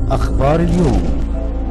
أخبار اليوم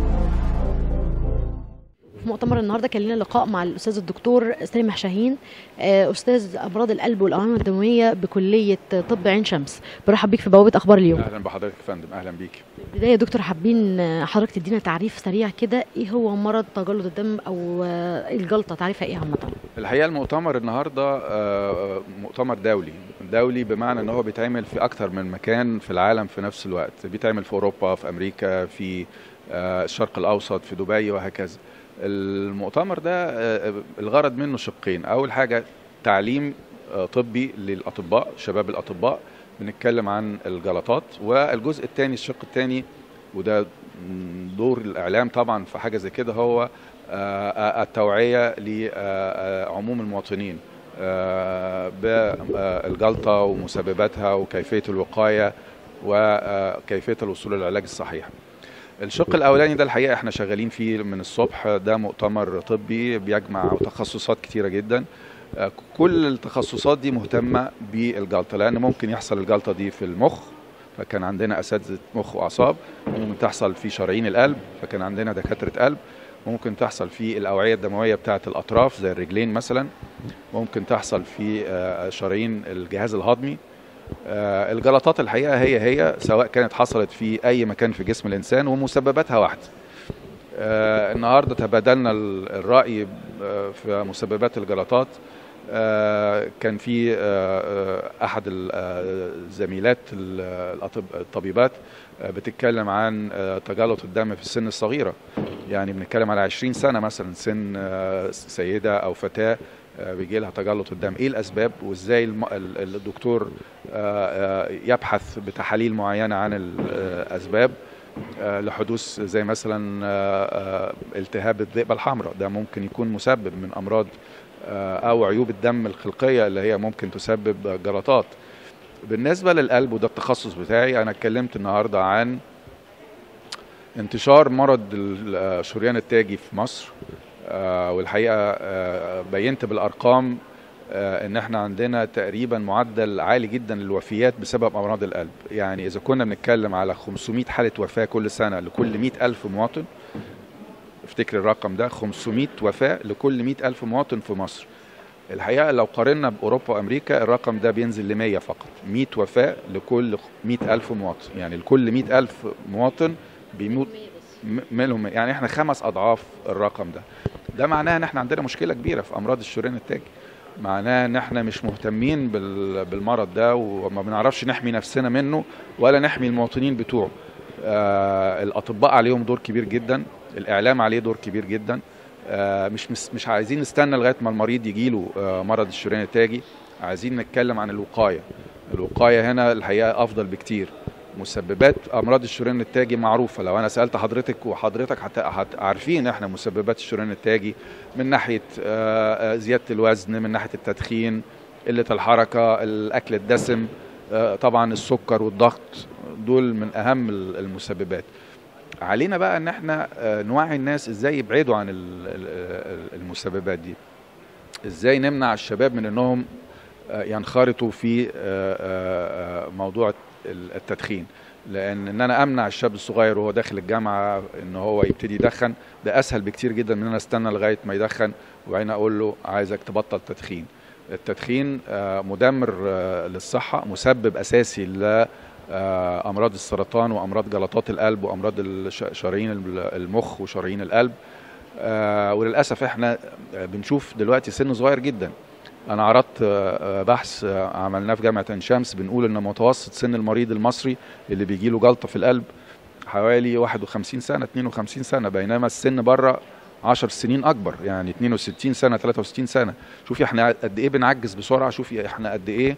في مؤتمر النهارده كان لنا لقاء مع الاستاذ الدكتور سامح شاهين آه، استاذ امراض القلب والاوعيه الدمويه بكليه طب عين شمس برحب بيك في بوابه اخبار اليوم اهلا بحضرتك يا فندم اهلا بيك بدايه يا دكتور حابين آه، حضرتك تدينا تعريف سريع كده ايه هو مرض تجلط الدم او آه، الجلطه تعريفها ايه عامه الحقيقه المؤتمر النهارده آه، مؤتمر دولي دولي بمعنى ان هو بيتعمل في اكتر من مكان في العالم في نفس الوقت بيتعمل في اوروبا في امريكا في آه، الشرق الاوسط في دبي وهكذا المؤتمر ده آه، الغرض منه شقين اول حاجه تعليم آه، طبي للاطباء شباب الاطباء بنتكلم عن الجلطات والجزء الثاني الشق الثاني وده دور الاعلام طبعا في حاجه زي كده هو آه، آه، التوعيه لعموم المواطنين آه، بالجلطه ومسبباتها وكيفيه الوقايه وكيفيه الوصول للعلاج الصحيح. الشق الاولاني ده الحقيقه احنا شغالين فيه من الصبح ده مؤتمر طبي بيجمع تخصصات كتيره جدا آه، كل التخصصات دي مهتمه بالجلطه لان ممكن يحصل الجلطه دي في المخ فكان عندنا اساتذه مخ واعصاب ممكن تحصل في شرايين القلب فكان عندنا دكاتره قلب ممكن تحصل في الاوعيه الدمويه بتاعه الاطراف زي الرجلين مثلا ممكن تحصل في آه، شرايين الجهاز الهضمي آه، الجلطات الحقيقه هي هي سواء كانت حصلت في اي مكان في جسم الانسان ومسبباتها واحده آه، النهارده تبادلنا ال- الراي آه، في مسببات الجلطات آه، كان في آه، آه، احد ال- آه، زميلات ال- الأطب- الطبيبات آه، بتتكلم عن آه، تجلط الدم في السن الصغيره يعني بنتكلم على 20 سنه مثلا سن آه، سيده او فتاه آه، بيجي لها تجلط الدم ايه الاسباب وازاي الم- ال- الدكتور آه، آه، يبحث بتحاليل معينه عن الاسباب آه، لحدوث زي مثلا آه، آه، التهاب الذئبه الحمراء ده ممكن يكون مسبب من امراض آه، او عيوب الدم الخلقيه اللي هي ممكن تسبب جلطات بالنسبه للقلب وده التخصص بتاعي انا اتكلمت النهارده عن انتشار مرض الشريان التاجي في مصر آه، والحقيقه آه، بينت بالارقام آه، ان احنا عندنا تقريبا معدل عالي جدا للوفيات بسبب امراض القلب يعني اذا كنا بنتكلم على 500 حاله وفاه كل سنه لكل 100 الف مواطن افتكر الرقم ده 500 وفاه لكل 100 الف مواطن في مصر الحقيقه لو قارنا باوروبا وامريكا الرقم ده بينزل ل 100 فقط 100 وفاه لكل 100 الف مواطن يعني لكل 100 الف مواطن بيموت م- منهم يعني احنا خمس اضعاف الرقم ده ده معناه ان احنا عندنا مشكله كبيره في امراض الشريان التاجي معناه ان احنا مش مهتمين بال- بالمرض ده وما بنعرفش نحمي نفسنا منه ولا نحمي المواطنين بتوعه آه الاطباء عليهم دور كبير جدا الاعلام عليه دور كبير جدا آه مش مش مش عايزين نستنى لغايه ما المريض يجيله آه مرض الشريان التاجي عايزين نتكلم عن الوقايه الوقايه هنا الحقيقه افضل بكتير مسببات امراض الشريان التاجي معروفه لو انا سالت حضرتك وحضرتك هت- هت- عارفين احنا مسببات الشريان التاجي من ناحيه آه، آه، زياده الوزن من ناحيه التدخين قله الحركه الاكل الدسم آه، طبعا السكر والضغط دول من اهم ال- المسببات علينا بقى ان احنا آه، نوعي الناس ازاي يبعدوا عن ال- ال- المسببات دي ازاي نمنع الشباب من انهم آه، ينخرطوا في آه، آه، آه، موضوع التدخين لان ان انا امنع الشاب الصغير وهو داخل الجامعه ان هو يبتدي يدخن ده اسهل بكتير جدا من ان انا استنى لغايه ما يدخن وبعدين اقول له عايزك تبطل تدخين التدخين آه، مدمر آه، للصحه مسبب اساسي ل آه، امراض السرطان وامراض جلطات القلب وامراض الش- شرايين المخ وشرايين القلب آه، وللاسف احنا آه، بنشوف دلوقتي سن صغير جدا انا عرضت آه، آه، بحث آه، عملناه في جامعه عين شمس بنقول ان متوسط سن المريض المصري اللي بيجي له جلطه في القلب حوالي 51 سنه 52 سنه بينما السن بره 10 سنين اكبر يعني 62 سنه 63 سنه شوفي احنا قد ايه بنعجز بسرعه شوفي احنا قد ايه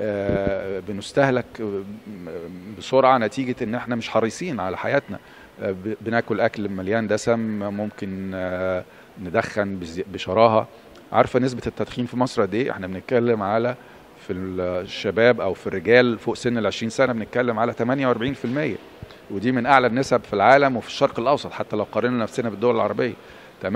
آه، بنستهلك آه، بسرعه نتيجه ان احنا مش حريصين على حياتنا آه، ب- بناكل اكل مليان دسم ممكن آه، ندخن بزي- بشراهه عارفه نسبه التدخين في مصر قد ايه احنا بنتكلم على في الشباب او في الرجال فوق سن ال 20 سنه بنتكلم على 48% ودي من اعلى النسب في العالم وفي الشرق الاوسط حتى لو قارنا نفسنا بالدول العربيه 48%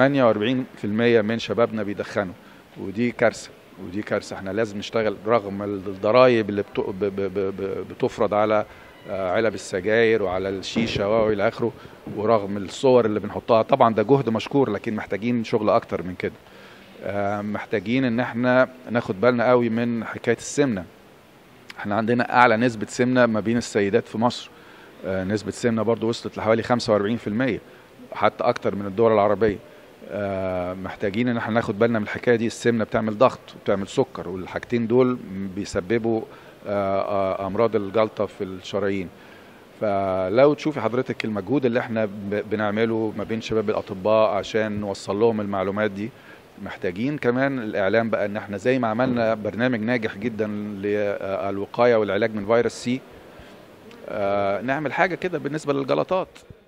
من شبابنا بيدخنوا ودي كارثه ودي كارثه احنا لازم نشتغل رغم الضرائب اللي بتو- ب- ب- ب- ب- بتفرض على علب السجاير وعلى الشيشه والى اخره ورغم الصور اللي بنحطها طبعا ده جهد مشكور لكن محتاجين شغل اكتر من كده محتاجين ان احنا ناخد بالنا قوي من حكايه السمنه احنا عندنا اعلى نسبه سمنه ما بين السيدات في مصر نسبه سمنه برضو وصلت لحوالي 45% حتى اكتر من الدول العربيه محتاجين ان احنا ناخد بالنا من الحكايه دي السمنه بتعمل ضغط وبتعمل سكر والحاجتين دول بيسببوا امراض الجلطه في الشرايين فلو تشوفي حضرتك المجهود اللي احنا بنعمله ما بين شباب الاطباء عشان نوصل لهم المعلومات دي محتاجين كمان الاعلام بقى ان احنا زي ما عملنا برنامج ناجح جدا للوقايه والعلاج من فيروس سي نعمل حاجه كده بالنسبه للجلطات